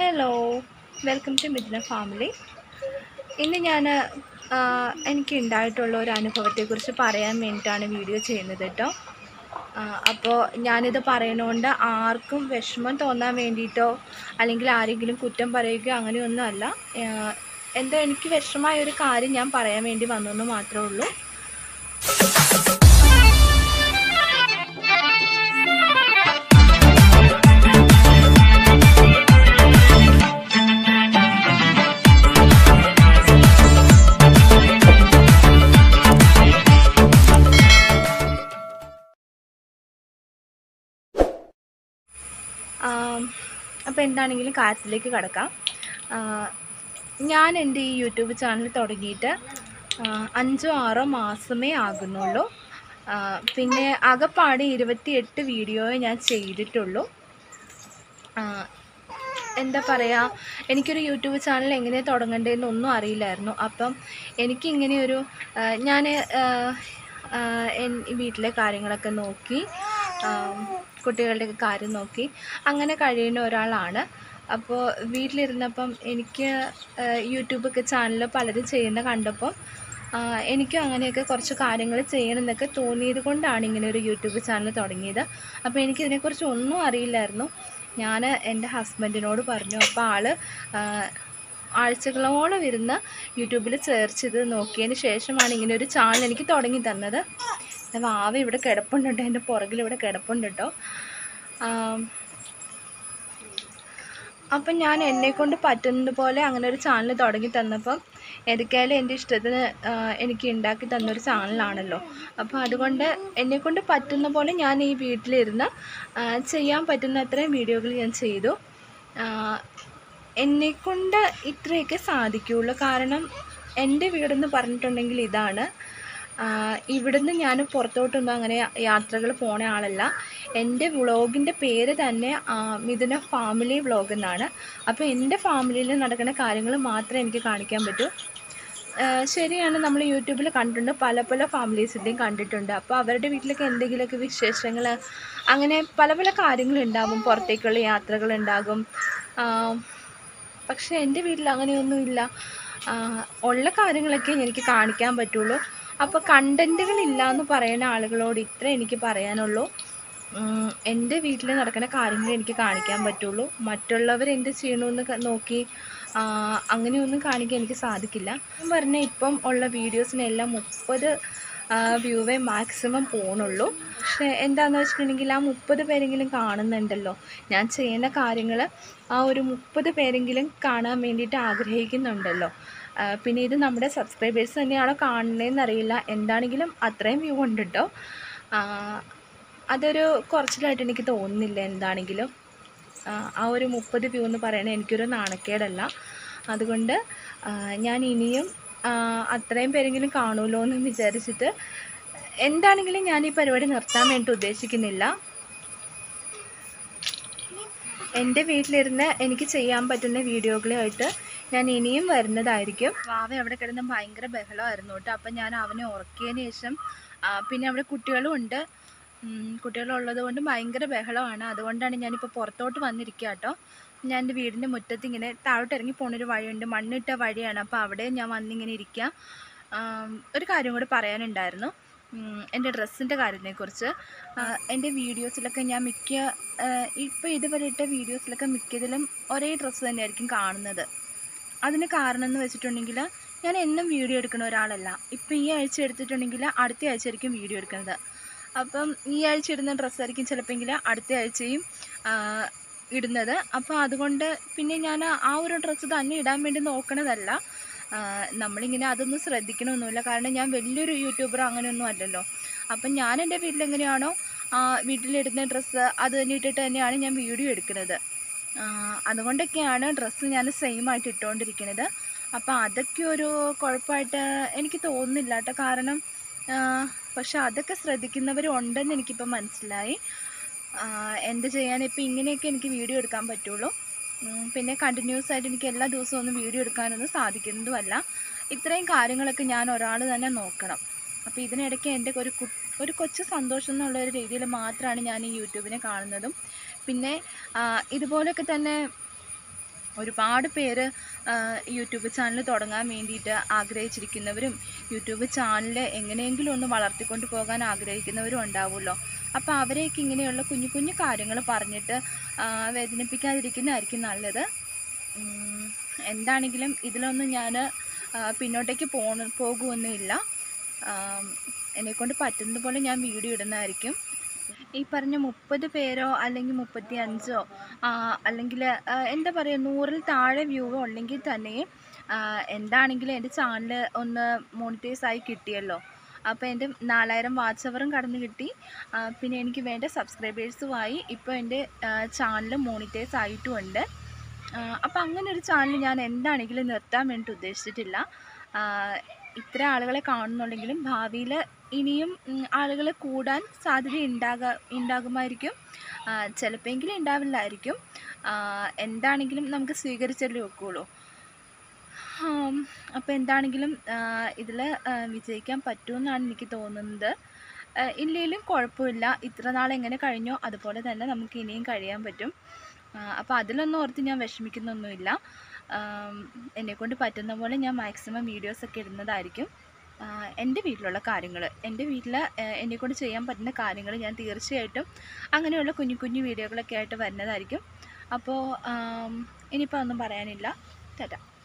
hello welcome to Mithuna family ഇന്ന് ഞാൻ എനിക്ക് ഉണ്ടായിട്ടുള്ള ഒരു അനുഭവത്തെക്കുറിച്ച് പറയാൻ വേണ്ടിയിട്ടാണ് വീഡിയോ ചെയ്യുന്നത് കേട്ടോ അപ്പോൾ ഞാനിത് പറയുന്നതുകൊണ്ട് ആർക്കും വിഷമം തോന്നാൻ വേണ്ടിയിട്ടോ അല്ലെങ്കിൽ ആരെങ്കിലും കുറ്റം പറയുകയോ അങ്ങനെയൊന്നും അല്ല ആ, എന്തോ എനിക്ക് വിഷമമായ ഒരു കാര്യം ഞാൻ പറയാൻ വേണ്ടി വന്നെന്ന് മാത്രമേ ഉള്ളൂ അപ്പോൾ എന്താണെങ്കിലും കാര്യത്തിലേക്ക് കടക്കാം ആ, ഞാൻ എൻ്റെ ഈ യൂട്യൂബ് ചാനൽ തുടങ്ങിയിട്ട് ആ, അഞ്ചോ ആറോ മാസമേ ആകുന്നുള്ളൂ ആ, പിന്നെ അകപ്പാട് ഇരുപത്തിയെട്ട് വീഡിയോയെ ഞാൻ ചെയ്തിട്ടുള്ളൂ ആ, എന്താ പറയുക എനിക്കൊരു യൂട്യൂബ് ചാനൽ എങ്ങനെ തുടങ്ങേണ്ടതെന്നൊന്നും അറിയില്ലായിരുന്നു അപ്പം എനിക്കിങ്ങനെയൊരു ഞാൻ വീട്ടിലെ കാര്യങ്ങളൊക്കെ നോക്കി ആ, കുട്ടികളുടെയൊക്കെ കാര്യം നോക്കി അങ്ങനെ കഴിയുന്ന ഒരാളാണ് അപ്പോൾ വീട്ടിലിരുന്നപ്പം എനിക്ക് ആ, യൂട്യൂബൊക്കെ ചാനൽ പലരും ചെയ്യുന്ന കണ്ടപ്പോൾ ആ, എനിക്കും അങ്ങനെയൊക്കെ കുറച്ച് കാര്യങ്ങൾ ചെയ്യണമെന്നൊക്കെ തോന്നിയത് കൊണ്ടാണ് ഇങ്ങനെ ഒരു യൂട്യൂബ് ചാനൽ തുടങ്ങിയത് അപ്പോൾ എനിക്കിതിനെക്കുറിച്ച് ഒന്നും അറിയില്ലായിരുന്നു ഞാൻ എൻ്റെ ഹസ്ബൻഡിനോട് പറഞ്ഞു അപ്പോൾ ആൾ ആഴ്ചകളോളം ഇരുന്ന് യൂട്യൂബിൽ സെർച്ച് ചെയ്ത് നോക്കിയതിന് ശേഷമാണ് ഇങ്ങനെ ഒരു ചാനൽ എനിക്ക് തുടങ്ങി തന്നത് എൻ്റെ വാവ ഇവിടെ കിടപ്പുണ്ട് കേട്ടോ എൻ്റെ പുറകിൽ ഇവിടെ കിടപ്പുണ്ട് കേട്ടോ ആം, അപ്പം ഞാൻ എന്നെക്കൊണ്ട് പറ്റുന്നത് പോലെ അങ്ങനെ ഒരു ചാനൽ തുടങ്ങി തന്നപ്പം ഏതൊക്കെയായാലും എൻ്റെ ഇഷ്ടത്തിന് ആ, എനിക്ക് ഉണ്ടാക്കി തന്നൊരു ചാനലാണല്ലോ അപ്പോൾ അതുകൊണ്ട് എന്നെക്കൊണ്ട് പറ്റുന്ന പോലെ ഞാൻ ഈ വീട്ടിലിരുന്ന് ആ, ചെയ്യാൻ പറ്റുന്ന അത്രയും വീഡിയോകൾ ഞാൻ ചെയ്തു ആ, എന്നെക്കൊണ്ട് ഇത്രയൊക്കെ സാധിക്കുകയുള്ളൂ കാരണം എൻ്റെ വീടെന്ന് പറഞ്ഞിട്ടുണ്ടെങ്കിൽ ഇതാണ് ആ, ഇവിടുന്ന് ഞാൻ പുറത്തോട്ടൊന്നും അങ്ങനെ യാത്രകൾ പോണ ആളല്ല എൻ്റെ വ്ളോഗിൻ്റെ പേര് തന്നെ ആ, മിഥുന ഫാമിലി വ്ളോഗ് എന്നാണ് അപ്പോൾ എൻ്റെ ഫാമിലിയിൽ നടക്കുന്ന കാര്യങ്ങൾ മാത്രമേ എനിക്ക് കാണിക്കാൻ പറ്റൂ ആ, ശരിയാണ് നമ്മൾ യൂട്യൂബിൽ കണ്ടിട്ടുണ്ട് പല പല ഫാമിലീസിൻ്റെയും കണ്ടിട്ടുണ്ട് അപ്പോൾ അവരുടെ വീട്ടിലൊക്കെ എന്തെങ്കിലുമൊക്കെ വിശേഷങ്ങൾ അങ്ങനെ പല പല കാര്യങ്ങളുണ്ടാകും പുറത്തേക്കുള്ള യാത്രകളുണ്ടാകും ആ, പക്ഷേ എൻ്റെ വീട്ടിൽ അങ്ങനെയൊന്നുമില്ല ആ, ഉള്ള കാര്യങ്ങളൊക്കെ എനിക്ക് കാണിക്കാൻ പറ്റുള്ളൂ അപ്പോൾ കണ്ടൻറ്റുകളില്ല എന്ന് പറയുന്ന ആളുകളോട് ഇത്ര എനിക്ക് പറയാനുള്ളൂ ഉം, എൻ്റെ വീട്ടിൽ നടക്കുന്ന കാര്യങ്ങൾ എനിക്ക് കാണിക്കാൻ പറ്റുള്ളൂ മറ്റുള്ളവർ എന്ത് ചെയ്യണമെന്ന് ക- നോക്കി ആ, അങ്ങനെയൊന്നും കാണിക്കാൻ എനിക്ക് സാധിക്കില്ല ഞാൻ പറഞ്ഞ ഇപ്പം ഉള്ള വീഡിയോസിനെല്ലാം മുപ്പത് വ്യൂവേ മാക്സിമം പോണുള്ളൂ പക്ഷേ എന്താണെന്ന് വെച്ചിട്ടുണ്ടെങ്കിൽ ആ മുപ്പത് പേരെങ്കിലും കാണുന്നുണ്ടല്ലോ ഞാൻ ചെയ്യുന്ന കാര്യങ്ങൾ ആ ഒരു മുപ്പത് പേരെങ്കിലും കാണാൻ വേണ്ടിയിട്ട് ആഗ്രഹിക്കുന്നുണ്ടല്ലോ ആ, പിന്നെ ഇത് നമ്മുടെ സബ്സ്ക്രൈബേഴ്സ് തന്നെയാണോ കാണുന്നതെന്ന് അറിയില്ല എന്താണെങ്കിലും അത്രയും വ്യൂ ഉണ്ട് കേട്ടോ ആ, അതൊരു കുറച്ചിലായിട്ട് എനിക്ക് തോന്നുന്നില്ല എന്താണെങ്കിലും ആ, ആ ഒരു മുപ്പത് വ്യൂ എന്ന് പറയുന്നത് എനിക്കൊരു നാണക്കേടല്ല അതുകൊണ്ട് ആ, ഞാൻ ഇനിയും ആ, അത്രയും പേരെങ്കിലും കാണുമല്ലോ എന്ന് വിചാരിച്ചിട്ട് എന്താണെങ്കിലും ഞാൻ ഈ പരിപാടി നിർത്താൻ വേണ്ടി ഉദ്ദേശിക്കുന്നില്ല എൻ്റെ വീട്ടിലിരുന്ന് എനിക്ക് ചെയ്യാൻ പറ്റുന്ന വീഡിയോകളായിട്ട് ഞാൻ ഇനിയും വരുന്നതായിരിക്കും വാവ അവിടെ കിടന്ന് ഭയങ്കര ബഹളമായിരുന്നു കേട്ടോ അപ്പം ഞാൻ അവനെ ഉറക്കിയതിന് ശേഷം ആ, പിന്നെ അവിടെ കുട്ടികളും ഉണ്ട് ഉം, കുട്ടികളുള്ളത് കൊണ്ട് ഭയങ്കര ബഹളമാണ് അതുകൊണ്ടാണ് ഞാനിപ്പോൾ പുറത്തോട്ട് വന്നിരിക്കുക കേട്ടോ ഞാൻ എൻ്റെ വീടിൻ്റെ മുറ്റത്ത് ഇങ്ങനെ താഴോട്ട് ഇറങ്ങി പോണൊരു വഴിയുണ്ട് മണ്ണിട്ട വഴിയാണ് അപ്പോൾ അവിടെ ഞാൻ വന്നിങ്ങനെ ഇരിക്കുക ആം, ഒരു കാര്യം കൂടി പറയാനുണ്ടായിരുന്നു ഉം, എൻ്റെ ഡ്രസ്സിൻ്റെ കാര്യത്തെക്കുറിച്ച് ആ, എൻ്റെ വീഡിയോസിലൊക്കെ ഞാൻ മിക്ക ഇപ്പോൾ ഇതുവരെ ഇട്ട വീഡിയോസിലൊക്കെ മിക്കതിലും ഒരേ ഡ്രസ്സ് തന്നെയായിരിക്കും കാണുന്നത് അതിന് കാരണം എന്ന് വെച്ചിട്ടുണ്ടെങ്കിൽ ഞാൻ എന്നും വീഡിയോ എടുക്കുന്ന ഒരാളല്ല ഇപ്പം ഈ ആഴ്ച എടുത്തിട്ടുണ്ടെങ്കിൽ അടുത്ത ആഴ്ച ആയിരിക്കും വീഡിയോ എടുക്കുന്നത് അപ്പം ഈ ആഴ്ച ഇടുന്ന ഡ്രസ്സായിരിക്കും ചിലപ്പോൾ അടുത്ത ആഴ്ചയും ആ, ഇടുന്നത് അപ്പോൾ അതുകൊണ്ട് പിന്നെ ഞാൻ ആ ഒരു ഡ്രസ്സ് തന്നെ ഇടാൻ വേണ്ടി നോക്കണതല്ല ആ, നമ്മളിങ്ങനെ അതൊന്നും ശ്രദ്ധിക്കണമൊന്നുമില്ല കാരണം ഞാൻ വലിയൊരു യൂട്യൂബർ അങ്ങനെയൊന്നും അല്ലല്ലോ അപ്പം ഞാൻ എൻ്റെ വീട്ടിലെങ്ങനെയാണോ ആ, വീട്ടിലിടുന്ന ഡ്രസ്സ് അത് തന്നെ ഇട്ടിട്ട് തന്നെയാണ് ഞാൻ വീഡിയോ എടുക്കുന്നത് ആ, അതുകൊണ്ടൊക്കെയാണ് ഡ്രസ്സ് ഞാൻ സെയിം ആയിട്ട് ഇട്ടുകൊണ്ടിരിക്കുന്നത് അപ്പോൾ അതൊക്കെ ഒരു കുഴപ്പമായിട്ട് എനിക്ക് തോന്നുന്നില്ല കേട്ടോ കാരണം ആ, പക്ഷെ അതൊക്കെ ശ്രദ്ധിക്കുന്നവരുണ്ടെന്ന് എനിക്കിപ്പോൾ മനസ്സിലായി ആ, എന്ത് ചെയ്യാൻ ഇപ്പോൾ ഇങ്ങനെയൊക്കെ എനിക്ക് വീഡിയോ എടുക്കാൻ പറ്റുള്ളൂ ഉം, പിന്നെ കണ്ടിന്യൂസ് ആയിട്ട് എനിക്ക് എല്ലാ ദിവസവും ഒന്നും വീഡിയോ എടുക്കാനൊന്നും സാധിക്കുന്നതുമല്ല ഇത്രയും കാര്യങ്ങളൊക്കെ ഞാൻ ഒരാൾ തന്നെ നോക്കണം അപ്പോൾ ഇതിനിടയ്ക്ക് എൻ്റെ ഒരു കു ഒരു കൊച്ചു സന്തോഷം എന്നുള്ള ഒരു രീതിയിൽ മാത്രമാണ് ഞാൻ ഈ യൂട്യൂബിനെ കാണുന്നതും പിന്നെ ആ, ഇതുപോലൊക്കെ തന്നെ ഒരുപാട് പേര് ആ, യൂട്യൂബ് ചാനൽ തുടങ്ങാൻ വേണ്ടിയിട്ട് ആഗ്രഹിച്ചിരിക്കുന്നവരും യൂട്യൂബ് ചാനൽ എങ്ങനെയെങ്കിലും ഒന്ന് വളർത്തിക്കൊണ്ട് പോകാൻ ആഗ്രഹിക്കുന്നവരും ഉണ്ടാവുമല്ലോ അപ്പോൾ അവരെയൊക്കെ ഇങ്ങനെയുള്ള കുഞ്ഞു കുഞ്ഞു കാര്യങ്ങൾ പറഞ്ഞിട്ട് ആ, വേദനിപ്പിക്കാതിരിക്കുന്നതായിരിക്കും നല്ലത് ഉം, എന്താണെങ്കിലും ഇതിലൊന്നും ഞാൻ പിന്നോട്ടേക്ക് പോണ പോകുമൊന്നുമില്ല ആം, എന്നെക്കൊണ്ട് പറ്റുന്നത് പോലെ ഞാൻ വീഡിയോ ഇടുന്നതായിരിക്കും ഈ പറഞ്ഞ മുപ്പത് പേരോ അല്ലെങ്കിൽ മുപ്പത്തി അഞ്ചോ അല്ലെങ്കിൽ എന്താ പറയുക നൂറിൽ താഴെ വ്യൂ ഉണ്ടെങ്കിൽ തന്നെ ആ, എന്താണെങ്കിലും എൻ്റെ ചാനൽ ഒന്ന് മോണിറ്റൈസ് ആയി കിട്ടിയല്ലോ അപ്പോൾ എൻ്റെ നാലായിരം വാച്ച് അവറും കടന്നു കിട്ടി ആ, പിന്നെ എനിക്ക് വേണ്ട സബ്സ്ക്രൈബേഴ്സുമായി ഇപ്പോൾ എൻ്റെ ചാനൽ മോണിറ്റൈസ് ആയിട്ടുമുണ്ട് അപ്പോൾ അങ്ങനെ ഒരു ചാനൽ ഞാൻ എന്താണെങ്കിലും നിർത്താൻ വേണ്ടി ഉദ്ദേശിച്ചിട്ടില്ല ആ, ഇത്ര ആളുകളെ കാണുന്നുണ്ടെങ്കിലും ഭാവിയിൽ ഇനിയും ആളുകൾ കൂടാൻ സാധ്യത ഉണ്ടാകാ ഉണ്ടാകുമായിരിക്കും ചിലപ്പോഴെങ്കിലും ഉണ്ടാവില്ലായിരിക്കും ആ, എന്താണെങ്കിലും നമുക്ക് സ്വീകരിച്ചല്ലേ ഒക്കുള്ളൂ അപ്പോൾ എന്താണെങ്കിലും ഇതിൽ വിജയിക്കാൻ പറ്റുമെന്നാണ് എനിക്ക് തോന്നുന്നത് ആ, ഇല്ലെങ്കിലും കുഴപ്പമില്ല ഇത്ര നാൾ എങ്ങനെ കഴിഞ്ഞോ അതുപോലെ തന്നെ നമുക്ക് ഇനിയും കഴിയാൻ പറ്റും അപ്പോൾ അതിലൊന്നും ഓർത്ത് ഞാൻ വിഷമിക്കുന്നൊന്നുമില്ല ആം, എന്നെക്കൊണ്ട് പറ്റുന്ന പോലെ ഞാൻ മാക്സിമം വീഡിയോസൊക്കെ ഇടുന്നതായിരിക്കും ആ, എൻ്റെ വീട്ടിലുള്ള കാര്യങ്ങൾ എൻ്റെ വീട്ടിൽ എന്നെക്കൊണ്ട് ചെയ്യാൻ പറ്റുന്ന കാര്യങ്ങൾ ഞാൻ തീർച്ചയായിട്ടും അങ്ങനെയുള്ള കുഞ്ഞു കുഞ്ഞു വീഡിയോകളൊക്കെ ആയിട്ട് വരുന്നതായിരിക്കും അപ്പോൾ ആം, ഇനിയിപ്പോൾ ഒന്നും പറയാനില്ല ടാറ്റ